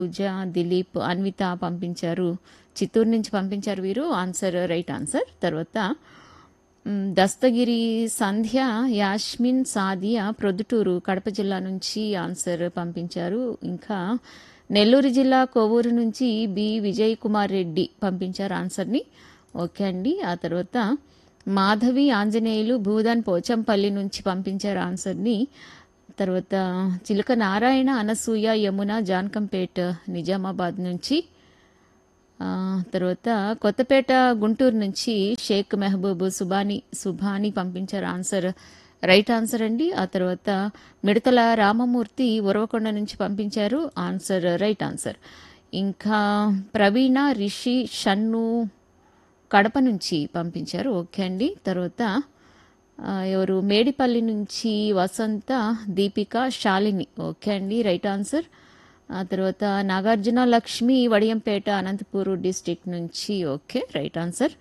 పూజ దిలీప్ అన్విత పంపించారు చిత్తూరు నుంచి పంపించారు వీరు ఆన్సర్ రైట్ ఆన్సర్ తర్వాత మ్, దస్తగిరి సంధ్య యాస్మిన్ సాదియా ప్రొద్దుటూరు కడప జిల్లా నుంచి ఆన్సర్ పంపించారు ఇంకా నెల్లూరు జిల్లా కొవ్వూరు నుంచి బి విజయ్ కుమార్ రెడ్డి పంపించారు ఆన్సర్ని ఓకే అండి ఆ తర్వాత మాధవి ఆంజనేయులు భూదాన్ పోచంపల్లి నుంచి పంపించారు ఆన్సర్ని తర్వాత చిలుక నారాయణ అనసూయ యమున జాన్కంపేట్ నిజామాబాద్ నుంచి ఆ, తర్వాత కొత్తపేట గుంటూరు నుంచి షేక్ మెహబూబ్ సుబాని సుభాని పంపించారు ఆన్సర్ రైట్ ఆన్సర్ అండి ఆ తర్వాత మిడతల రామమూర్తి ఉరవకొండ నుంచి పంపించారు ఆన్సర్ రైట్ ఆన్సర్ ఇంకా ప్రవీణ రిషి షన్ను కడప నుంచి పంపించారు ఓకే అండి తర్వాత ఆ, ఎవరు మేడిపల్లి నుంచి వసంత దీపిక శాలిని ఓకే అండి రైట్ ఆన్సర్ ఆ తర్వాత నాగార్జున లక్ష్మి వడియంపేట అనంతపూర్ డిస్టిక్ నుంచి ఓకే రైట్ ఆన్సర్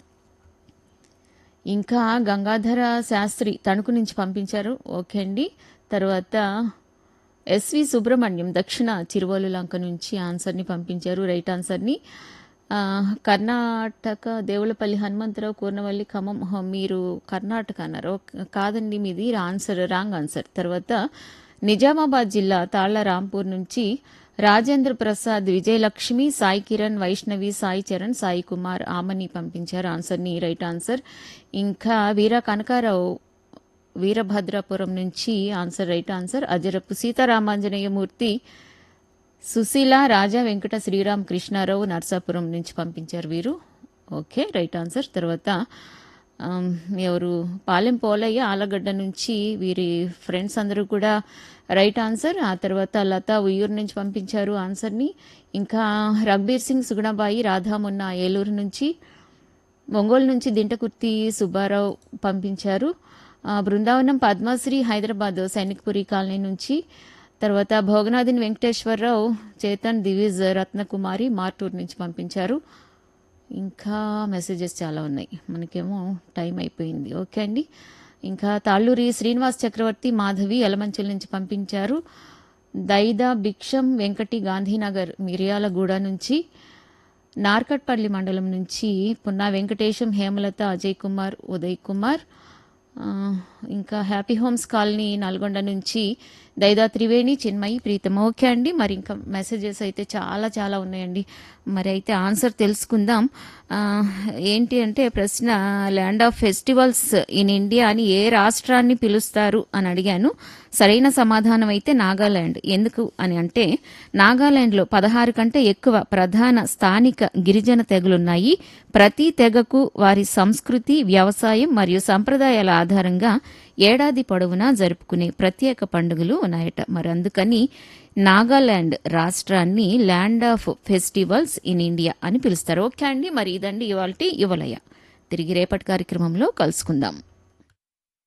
ఇంకా గంగాధర శాస్త్రి తణుకు నుంచి పంపించారు ఓకే అండి తర్వాత ఎస్వి సుబ్రహ్మణ్యం దక్షిణ చిరువోలు లంక నుంచి ఆన్సర్ని పంపించారు రైట్ ఆన్సర్ని ఆ, కర్ణాటక దేవులపల్లి హనుమంతరావు కూర్నవల్లి ఖమ్మం హ, మీరు కర్ణాటక అన్నారు ఓకే, కాదండి మీది ఆన్సర్ రాంగ్ ఆన్సర్ తర్వాత నిజామాబాద్ జిల్లా తాళ్ల రాంపూర్ నుంచి రాజేంద్ర ప్రసాద్ విజయలక్ష్మి సాయి కిరణ్ వైష్ణవి సాయి చరణ్ సాయి కుమార్ ఆమని పంపించారు ఆన్సర్ని రైట్ ఆన్సర్ ఇంకా వీర కనకారావు వీరభద్రాపురం నుంచి answer right answer Ajarapu Seetharamanjaneyamurthy Susheela Raja Venkata Sriram Krishnarao Narsapuram నుంచి పంపించారు వీరు ఓకే రైట్ ఆన్సర్ తర్వాత ఆమ్, ఎవరు పాలెం పోలయ్య ఆలగడ్డ నుంచి వీరి ఫ్రెండ్స్ అందరూ కూడా రైట్ ఆన్సర్ ఆ తర్వాత లత ఉయ్యూరు నుంచి పంపించారు ఆన్సర్ని ఇంకా రఘ్బీర్ సింగ్ సుగుణబాయి రాధామున్న ఏలూరు నుంచి ఒంగోలు నుంచి దింటకుర్తి సుబ్బారావు పంపించారు ఆ, బృందావనం పద్మశ్రీ హైదరాబాద్ సైనిక్పురి కాలనీ నుంచి తర్వాత భోగనాథిని వెంకటేశ్వరరావు చేతన్ దివిజ్ రత్నకుమారి మార్టూర్ నుంచి పంపించారు ఇంకా మెసేజెస్ చాలా ఉన్నాయి మనకేమో టైం అయిపోయింది ఓకే అండి ఇంకా తాళ్ళూరి శ్రీనివాస్ చక్రవర్తి మాధవి ఎలమంచిల నుంచి పంపించారు దైదా భిక్షం వెంకటి గాంధీనగర్ మిర్యాలగూడ నుంచి నార్కట్పల్లి మండలం నుంచి పున్నా వెంకటేశం హేమలత అజయ్ కుమార్ ఉదయ్ కుమార్ ఆ, ఇంకా హ్యాపీ హోమ్స్ కాలనీ నల్గొండ నుంచి దైదా త్రివేణి చిన్మయి ప్రీతం ఓకే అండి మరి ఇంకా మెసేజెస్ అయితే చాలా చాలా ఉన్నాయండి మరి అయితే ఆన్సర్ తెలుసుకుందాం ఆ, ఏంటి అంటే ప్రశ్న land of festivals in India అని ఏ రాష్ట్రాన్ని పిలుస్తారు అని అడిగాను సరైన సమాధానం అయితే నాగాలాండ్ ఎందుకు అని అంటే నాగాలాండ్లో పదహారు కంటే ఎక్కువ ప్రధాన స్థానిక గిరిజన తెగలున్నాయి ప్రతి తెగకు వారి సంస్కృతి వ్యవసాయం మరియు సంప్రదాయాల ఆధారంగా ఏడాది పొడవునా జరుపుకునే ప్రత్యేక పండుగలు ఉన్నాయట మరి అందుకని నాగాలాండ్ రాష్ట్రాన్ని land of festivals in India అని పిలుస్తారు ఓకే అండి మరి ఇదండి ఇవాళ ఇవ్వలయ్య తిరిగి రేపటి కార్యక్రమంలో కలుసుకుందాం